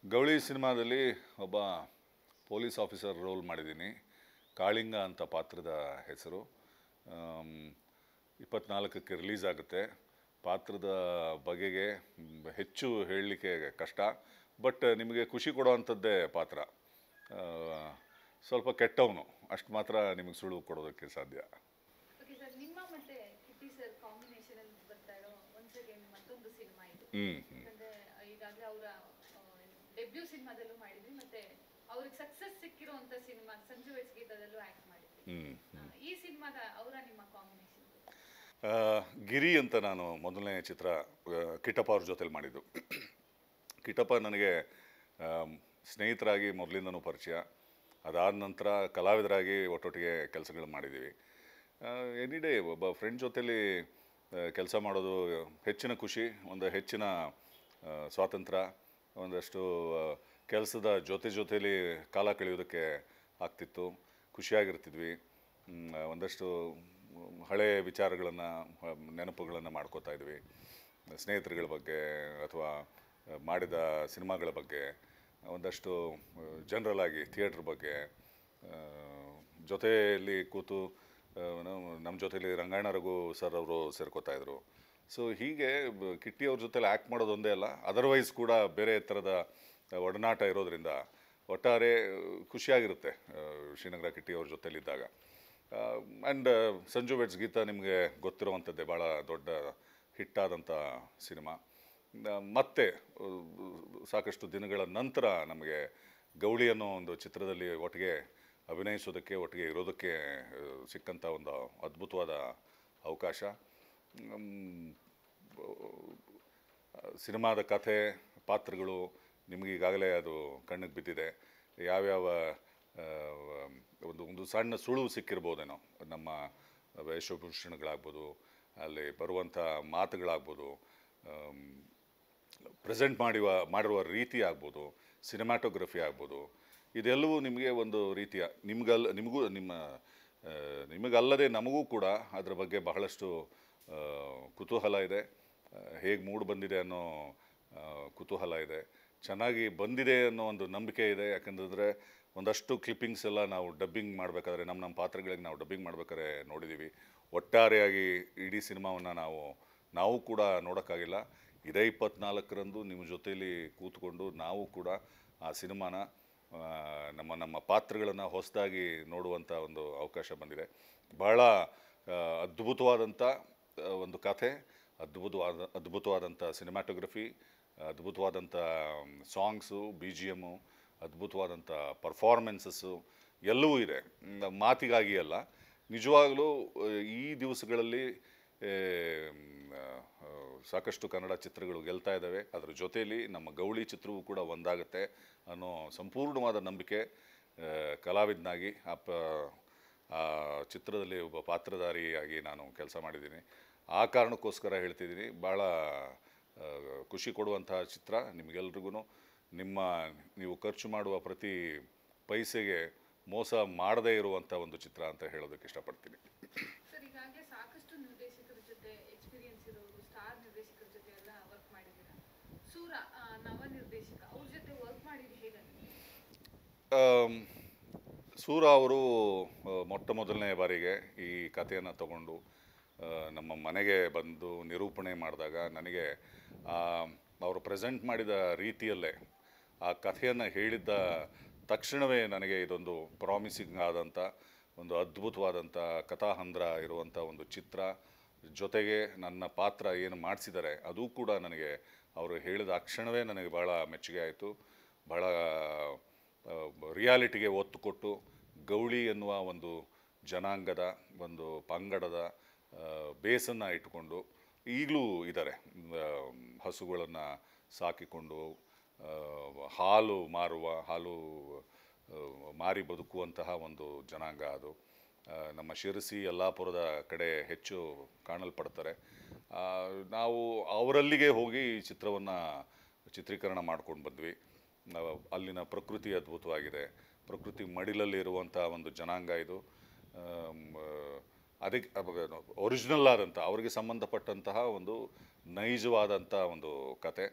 ಗೌಳಿ ಸಿನಿಮಾದಲ್ಲಿ ಒಬ್ಬ police officer roll ಮಾಡಿದ್ದೀನಿ ಕಾಳಿಂಗ ಅಂತ ಪಾತ್ರದ ಹೆಸರು ಆಮ್, ಇಪ್ಪತ್ನಾಲ್ಕಕ್ಕೆ ರಿಲೀಸ್ ಆಗುತ್ತೆ ಪಾತ್ರದ ಬಗೆಗೆ ಮ್, ಹೆಚ್ಚು ಹೇಳಲಿಕ್ಕೆ ಕಷ್ಟ ಬಟ್ ನಿಮಗೆ ಖುಷಿ ಕೊಡುವಂಥದ್ದೇ ಪಾತ್ರ ಆ, ಸ್ವಲ್ಪ ಕೆಟ್ಟವನು ಅಷ್ಟು ಮಾತ್ರ ನಿಮಗೆ ಸುಳ್ಳು ಕೊಡೋದಕ್ಕೆ ಸಾಧ್ಯ ಓಕೆ ಸರ್ ನಿಮ್ಮ ಮತ್ತೆ ಕಿಟ್ಟಿ ಸರ್ ಕಾಂಬಿನೇಷನ್ ಅಲ್ಲಿ ಬರ್ತಾ ಇರೋ ಒನ್ಸ್ ಅಗೇನ್ ಮತ್ತೊಂದು ಸಿನಿಮಾ ಇದು ಹ್ಞೂ ಯಾಕಂದ್ರೆ ಈಗಾಗಲೇ ಅವರ ಡೆಬ್ಯೂ ಸಿನಿಮಾದಲ್ಲೂ ಮಾಡಿದ್ವಿ ಮತ್ತೆ ಅವ್ರಿಗೆ ಸಕ್ಸಸ್ ಸಿಕ್ಕಿರುವಂತ ಸಿನಿಮಾ ಸಂಜು ವೆಟ್ಸ್ ಗೀತದಲ್ಲೂ ಆಕ್ಟ್ ಮಾಡಿದ್ವಿ ಹ್ಞೂ ಆ, ಈ ಸಿನಿಮಾದ ಅವರ ನಿಮ್ಮ ಕಾಂಬಿನೇಷನ್ ಆ, ಗಿರಿ ಅಂತ ನಾನು ಮೊದಲನೇ ಚಿತ್ರ ಆ, ಕಿಟ್ಟಪ್ಪ ಅವ್ರ ಜೊತೆಲಿ ಮಾಡಿದ್ದು ಕಿಟ್ಟಪ್ಪ ನನಗೆ ಆಮ್, ಸ್ನೇಹಿತರಾಗಿ ಮೊದಲಿಂದನೂ ಪರಿಚಯ ಅದಾದ ನಂತರ ಕಲಾವಿದರಾಗಿ ಒಟ್ಟೊಟ್ಟಿಗೆ ಕೆಲಸಗಳು ಮಾಡಿದ್ದೀವಿ ಎನಿ ಡೇ ಒಬ್ಬ ಫ್ರೆಂಡ್ ಜೊತೆಲಿ ಕೆಲಸ ಮಾಡೋದು ಹೆಚ್ಚಿನ ಖುಷಿ ಒಂದು ಹೆಚ್ಚಿನ ಆ, ಸ್ವಾತಂತ್ರ್ಯ ಒಂದಷ್ಟು ಕೆಲಸದ ಜೊತೆ ಜೊತೆಲಿ ಕಾಲ ಕಳೆಯೋದಕ್ಕೆ ಆಗ್ತಿತ್ತು ಖುಷಿಯಾಗಿರ್ತಿದ್ವಿ ಮ್, ಒಂದಷ್ಟು ಮ್, ಹಳೆ ವಿಚಾರಗಳನ್ನು ನೆನಪುಗಳನ್ನು ಮಾಡ್ಕೋತಾ ಇದ್ವಿ ಸ್ನೇಹಿತರುಗಳ ಬಗ್ಗೆ ಅಥವಾ ಮಾಡಿದ ಸಿನಿಮಾಗಳ ಬಗ್ಗೆ ಒಂದಷ್ಟು ಜನರಲ್ ಆಗಿ ಥಿಯೇಟ್ರ್ ಬಗ್ಗೆ ಆ, ಜೊತೆಯಲ್ಲಿ ಕೂತು ನಮ್ಮ ಜೊತೆಲಿ ರಂಗಾಯಣ ರಘು ಸರ್ ಅವರು ಸೇರ್ಕೋತಾ ಇದ್ರು ಸೊ ಹೀಗೆ ಬ- ಕಿಟ್ಟಿ ಅವ್ರ ಜೊತೆಲಿ ಆ್ಯಕ್ಟ್ ಮಾಡೋದು ಒಂದೇ ಅಲ್ಲ ಅದರ್ವೈಸ್ ಕೂಡ ಬೇರೆ ಥರದ ಒಡನಾಟ ಇರೋದ್ರಿಂದ ಒಟ್ಟಾರೆ ಖುಷಿಯಾಗಿರುತ್ತೆ ಆ, ಶ್ರೀನಗರ ಕಿಟ್ಟಿ ಅವ್ರ ಜೊತೆಲಿದ್ದಾಗ ಆ್ಯಂಡ್ ಸಂಜು ವೆಟ್ಸ್ ಗೀತ ನಿಮಗೆ ಗೊತ್ತಿರುವಂಥದ್ದೇ ಭಾಳ ದೊಡ್ಡ ಹಿಟ್ಟಾದಂಥ ಸಿನಿಮಾ ಆ, ಮತ್ತೆ ಆ, ಸಾಕಷ್ಟು ದಿನಗಳ ನಂತರ ನಮಗೆ ಗೌಳಿ ಅನ್ನೋ ಒಂದು ಚಿತ್ರದಲ್ಲಿ ಒಟ್ಟಿಗೆ ಅಭಿನಯಿಸೋದಕ್ಕೆ ಒಟ್ಟಿಗೆ ಇರೋದಕ್ಕೆ ಆ, ಸಿಕ್ಕಂಥ ಒಂದು ಅದ್ಭುತವಾದ ಅವಕಾಶ ಮ್, ಸಿನಿಮಾದ ಕಥೆ ಪಾತ್ರಗಳು ನಿಮಗೆ ಈಗಾಗಲೇ ಅದು ಕಣ್ಣಿಗೆ ಬಿದ್ದಿದೆ ಯಾವ್ಯಾವ ಆ, ಒಂದು ಒಂದು ಸಣ್ಣ ಸುಳುವು ಸಿಕ್ಕಿರ್ಬೋದೇನೋ ನಮ್ಮ ವೇಷಭೂಷಣಗಳಾಗ್ಬೋದು ಅಲ್ಲಿ ಬರುವಂಥ ಮಾತುಗಳಾಗ್ಬೋದು ಪ್ರೆಸೆಂಟ್ ಮಾಡುವ ಮಾಡಿರುವ ರೀತಿ ಆಗ್ಬೋದು ಸಿನಿಮಾಟೋಗ್ರಫಿ ಆಗ್ಬೋದು ಇದೆಲ್ಲವೂ ನಿಮಗೆ ಒಂದು ರೀತಿಯ ನಿಮ್ಗಲ್ಲ ನಿಮಗೂ ನಿಮ್ಮ ಆ, ನಿಮಗಲ್ಲದೆ ನಮಗೂ ಕೂಡ ಅದರ ಬಗ್ಗೆ ಬಹಳಷ್ಟು ಆ, ಕುತೂಹಲ ಇದೆ ಹೇಗೆ ಮೂಡ್ ಬಂದಿದೆ ಅನ್ನೋ ಆ, ಕುತೂಹಲ ಇದೆ ಚೆನ್ನಾಗಿ ಬಂದಿದೆ ಅನ್ನೋ ಒಂದು ನಂಬಿಕೆ ಇದೆ ಯಾಕಂತಂದರೆ ಒಂದಷ್ಟು ಕ್ಲಿಪ್ಪಿಂಗ್ಸ್ ಎಲ್ಲ ನಾವು ಡಬ್ಬಿಂಗ್ ಮಾಡಬೇಕಾದ್ರೆ ನಮ್ಮ ನಮ್ಮ ಪಾತ್ರಗಳಿಗೆ ನಾವು ಡಬ್ಬಿಂಗ್ ಮಾಡ್ಬೇಕಾದ್ರೆ ನೋಡಿದ್ದೀವಿ ಒಟ್ಟಾರೆಯಾಗಿ ಇಡೀ ಸಿನಿಮಾವನ್ನು ನಾವು ನಾವು ಕೂಡ ನೋಡೋಕ್ಕಾಗಿಲ್ಲ ಇದೇ ಇಪ್ಪತ್ನಾಲ್ಕರಂದು ನಿಮ್ಮ ಜೊತೆಯಲ್ಲಿ ಕೂತ್ಕೊಂಡು ನಾವು ಕೂಡ ಆ ಸಿನಿಮಾನ ಆ, ನಮ್ಮ ನಮ್ಮ ಪಾತ್ರಗಳನ್ನು ಹೊಸದಾಗಿ ನೋಡುವಂಥ ಒಂದು ಅವಕಾಶ ಬಂದಿದೆ ಬಹಳ ಆ, ಅದ್ಭುತವಾದಂಥ ಆ, ಒಂದು ಕಥೆ ಅದ್ಭುತವಾದ ಅದ್ಭುತವಾದಂಥ ಸಿನಿಮಾಟೋಗ್ರಫಿ ಅದ್ಭುತವಾದಂಥ ಸಾಂಗ್ಸು ಬಿ ಜಿ ಎಮ್ಮು ಅದ್ಭುತವಾದಂಥ ಪರ್ಫಾರ್ಮೆನ್ಸಸ್ಸು ಎಲ್ಲವೂ ಇದೆ ಮ್, ಮಾತಿಗಾಗಿ ಅಲ್ಲ ನಿಜವಾಗಲೂ ಆ, ಈ ದಿವಸಗಳಲ್ಲಿ ಏ, ಮ್, ಆ, ಸಾಕಷ್ಟು ಕನ್ನಡ ಚಿತ್ರಗಳು ಗೆಲ್ತಾ ಇದ್ದಾವೆ ಅದರ ಜೊತೆಯಲ್ಲಿ ನಮ್ಮ ಗೌಳಿ ಚಿತ್ರವೂ ಕೂಡ ಒಂದಾಗುತ್ತೆ ಅನ್ನೋ ಸಂಪೂರ್ಣವಾದ ನಂಬಿಕೆ ಆ, ಕಲಾವಿದನಾಗಿ ಆ ಪ ಆ ಚಿತ್ರದಲ್ಲಿ ಒಬ್ಬ ಪಾತ್ರಧಾರಿಯಾಗಿ ನಾನು ಕೆಲಸ ಮಾಡಿದ್ದೀನಿ ಆ ಕಾರಣಕ್ಕೋಸ್ಕರ ಹೇಳ್ತಿದ್ದೀನಿ ಭಾಳ ಆ, ಖುಷಿ ಕೊಡುವಂತಹ ಚಿತ್ರ ನಿಮಗೆಲ್ರಿಗೂ ನಿಮ್ಮ ನೀವು ಖರ್ಚು ಮಾಡುವ ಪ್ರತಿ ಪೈಸೆಗೆ ಮೋಸ ಮಾಡದೇ ಇರುವಂಥ ಒಂದು ಚಿತ್ರ ಅಂತ ಹೇಳೋದಕ್ಕೆ ಇಷ್ಟಪಡ್ತೀನಿ ಸರ್ ಈಗಾಗಲೇ ಸಾಕಷ್ಟು ನಿರ್ದೇಶಕರ ಜೊತೆ ಎಕ್ಸ್ಪೀರಿಯನ್ಸ್ ಇರೋರು ಸ್ಟಾರ್ ನಿರ್ದೇಶಕರ ಜೊತೆ ಎಲ್ಲ ವರ್ಕ್ ಮಾಡಿದ್ದೀರಾ ಸೂರ ಆ, ನವ ನಿರ್ದೇಶಕ ಅವ್ರ ಜೊತೆ ವರ್ಕ್ ಮಾಡಿದ್ದು ಹೇಗನ್ನಿಸ್ತು ಆಮ್, ಸೂರ ಅವರು ಆ, ಮೊಟ್ಟ ಮೊದಲನೇ ಬಾರಿಗೆ ಈ ಕಥೆಯನ್ನು ತಗೊಂಡು ಆ, ನಮ್ಮ ಮನೆಗೆ ಬಂದು ನಿರೂಪಣೆ ಮಾಡಿದಾಗ ನನಗೆ ಆ, ಅವರು ಪ್ರೆಸೆಂಟ್ ಮಾಡಿದ ರೀತಿಯಲ್ಲೇ ಆ ಕಥೆಯನ್ನು ಹೇಳಿದ್ದ ತಕ್ಷಣವೇ ನನಗೆ ಇದೊಂದು ಪ್ರಾಮಿಸಿಂಗ್ ಆದಂಥ ಒಂದು ಅದ್ಭುತವಾದಂಥ ಕಥಾಹಂದ್ರ ಇರುವಂಥ ಒಂದು ಚಿತ್ರ ಜೊತೆಗೆ ನನ್ನ ಪಾತ್ರ ಏನು ಮಾಡಿಸಿದ್ದಾರೆ ಅದು ಕೂಡ ನನಗೆ ಅವರು ಹೇಳಿದ ಆ ಕ್ಷಣವೇ ನನಗೆ ಭಾಳ ಮೆಚ್ಚುಗೆ ಆಯಿತು ಭಾಳ ಆ, ರಿಯಾಲಿಟಿಗೆ ಒತ್ತು ಕೊಟ್ಟು ಗೌಳಿ ಎನ್ನುವ ಒಂದು ಜನಾಂಗದ ಒಂದು ಪಂಗಡದ ಬೇಸನ್ನು ಇಟ್ಟುಕೊಂಡು ಈಗಲೂ ಇದ್ದಾರೆ ಹಸುಗಳನ್ನು ಸಾಕಿಕೊಂಡು ಆ, ಹಾಲು ಮಾರುವ ಹಾಲು ಆ, ಮಾರಿ ಬದುಕುವಂತಹ ಒಂದು ಜನಾಂಗ ಅದು ಆ, ನಮ್ಮ ಶಿರಸಿ ಯಲ್ಲಾಪುರದ ಕಡೆ ಹೆಚ್ಚು ಕಾಣಲ್ಪಡ್ತಾರೆ ಆ, ನಾವು ಅವರಲ್ಲಿಗೆ ಹೋಗಿ ಈ ಚಿತ್ರವನ್ನು ಚಿತ್ರೀಕರಣ ಮಾಡ್ಕೊಂಡು ಬಂದ್ವಿ ನಾವು ಅಲ್ಲಿನ ಪ್ರಕೃತಿ ಅದ್ಭುತವಾಗಿದೆ ಪ್ರಕೃತಿ ಮಡಿಲಲ್ಲಿ ಇರುವಂಥ ಒಂದು ಜನಾಂಗ ಇದು ಆಮ್, ಅದಕ್ಕೆ ಒರಿಜಿನಲ್ ಆದಂಥ ಅವರಿಗೆ ಸಂಬಂಧಪಟ್ಟಂತಹ ಒಂದು ನೈಜವಾದಂಥ ಒಂದು ಕತೆ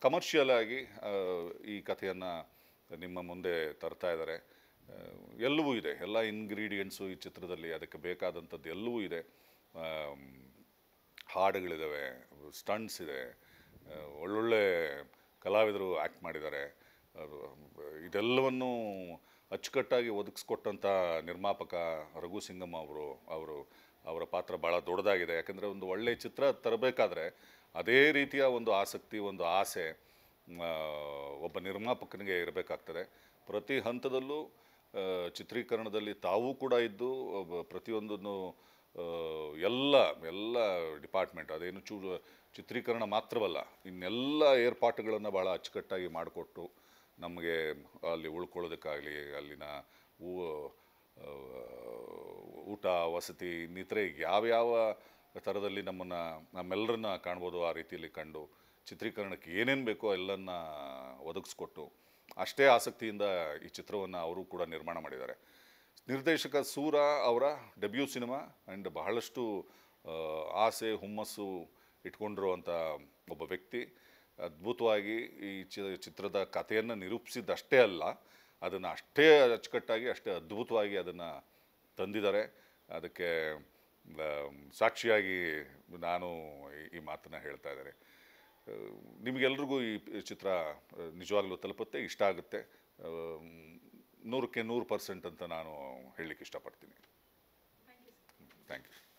ಕಮರ್ಷಿಯಲ್ ಆಗಿ ಆ, ಈ ಕಥೆಯನ್ನು ನಿಮ್ಮ ಮುಂದೆ ತರ್ತಾ ಇದ್ದಾರೆ ಆ, ಎಲ್ಲವೂ ಇದೆ ಎಲ್ಲ ಇಂಗ್ರೀಡಿಯೆಂಟ್ಸು ಈ ಚಿತ್ರದಲ್ಲಿ ಅದಕ್ಕೆ ಬೇಕಾದಂಥದ್ದು ಎಲ್ಲವೂ ಇದೆ ಆಮ್, ಹಾಡುಗಳಿದ್ದಾವೆ ಸ್ಟಂಟ್ಸ್ ಇದೆ ಆ, ಒಳ್ಳೊಳ್ಳೆ ಕಲಾವಿದರು ಆ್ಯಕ್ಟ್ ಮಾಡಿದ್ದಾರೆ ಅದು, ಇದೆಲ್ಲವನ್ನು ಅಚ್ಚುಕಟ್ಟಾಗಿ ಒದಗಿಸ್ಕೊಟ್ಟಂಥ ನಿರ್ಮಾಪಕ ರಘು ಸಿಂಗಮ್ಮ ಅವರು ಅವರು ಅವರ ಪಾತ್ರ ಭಾಳ ದೊಡ್ಡದಾಗಿದೆ ಯಾಕಂದರೆ ಒಂದು ಒಳ್ಳೆಯ ಚಿತ್ರ ತರಬೇಕಾದ್ರೆ ಅದೇ ರೀತಿಯ ಒಂದು ಆಸಕ್ತಿ ಒಂದು ಆಸೆ ಆ, ಒಬ್ಬ ನಿರ್ಮಾಪಕನಿಗೆ ಇರಬೇಕಾಗ್ತದೆ ಪ್ರತಿ ಹಂತದಲ್ಲೂ ಆ, ಚಿತ್ರೀಕರಣದಲ್ಲಿ ತಾವೂ ಕೂಡ ಇದ್ದು ಒಬ್ಬ ಪ್ರತಿಯೊಂದನ್ನು ಆ, ಎಲ್ಲ ಎಲ್ಲ ಡಿಪಾರ್ಟ್ಮೆಂಟ್ ಅದೇನು ಚೂ ಚಿತ್ರೀಕರಣ ಮಾತ್ರವಲ್ಲ ಇನ್ನೆಲ್ಲ ಏರ್ಪಾಟುಗಳನ್ನು ಭಾಳ ಅಚ್ಚುಕಟ್ಟಾಗಿ ಮಾಡಿಕೊಟ್ಟು ನಮಗೆ ಅಲ್ಲಿ ಉಳ್ಕೊಳ್ಳೋದಕ್ಕಾಗಲಿ ಅಲ್ಲಿನ ಊ ಆ, ಊಟ ವಸತಿ ಇನ್ನಿತರೆ ಯಾವ್ಯಾವ ಥರದಲ್ಲಿ ನಮ್ಮನ್ನು ನಮ್ಮೆಲ್ಲರನ್ನ ಕಾಣ್ಬೋದು ಆ ರೀತಿಯಲ್ಲಿ ಕಂಡು ಚಿತ್ರೀಕರಣಕ್ಕೆ ಏನೇನು ಬೇಕೋ ಎಲ್ಲನ್ನ ಒದಗಿಸ್ಕೊಟ್ಟು ಅಷ್ಟೇ ಆಸಕ್ತಿಯಿಂದ ಈ ಚಿತ್ರವನ್ನು ಅವರು ಕೂಡ ನಿರ್ಮಾಣ ಮಾಡಿದ್ದಾರೆ ನಿರ್ದೇಶಕ ಸೂರ ಅವರ ಡೆಬ್ಯೂ ಸಿನಿಮಾ ಆ್ಯಂಡ್ ಬಹಳಷ್ಟು ಆ, ಆಸೆ ಹುಮ್ಮಸ್ಸು ಇಟ್ಕೊಂಡಿರುವಂಥ ಒಬ್ಬ ವ್ಯಕ್ತಿ ಅದ್ಭುತವಾಗಿ ಈ ಚಿ- ಚಿತ್ರದ ಕಥೆಯನ್ನು ನಿರೂಪಿಸಿದ್ದಷ್ಟೇ ಅಲ್ಲ ಅದನ್ನು ಅಷ್ಟೇ ಅಚ್ಚುಕಟ್ಟಾಗಿ ಅಷ್ಟೇ ಅದ್ಭುತವಾಗಿ ಅದನ್ನು ತಂದಿದ್ದಾರೆ ಅದಕ್ಕೆ ಆ, ಸಾಕ್ಷಿಯಾಗಿ ನಾನು ಈ- ಈ ಮಾತನ್ನು ಹೇಳ್ತಾ ಇದ್ದಾರೆ ಆ, ನಿಮಗೆಲ್ರಿಗೂ ಈ ಚಿತ್ರ ಆ, ನಿಜವಾಗ್ಲೂ ತಲುಪುತ್ತೆ ಇಷ್ಟ ಆಗುತ್ತೆ ಆ, ನೂರಕ್ಕೆ ನೂರು ಪರ್ಸೆಂಟ್ ಅಂತ ನಾನು ಹೇಳಲಿಕ್ಕೆ ಇಷ್ಟಪಡ್ತೀನಿ thank you sir thank you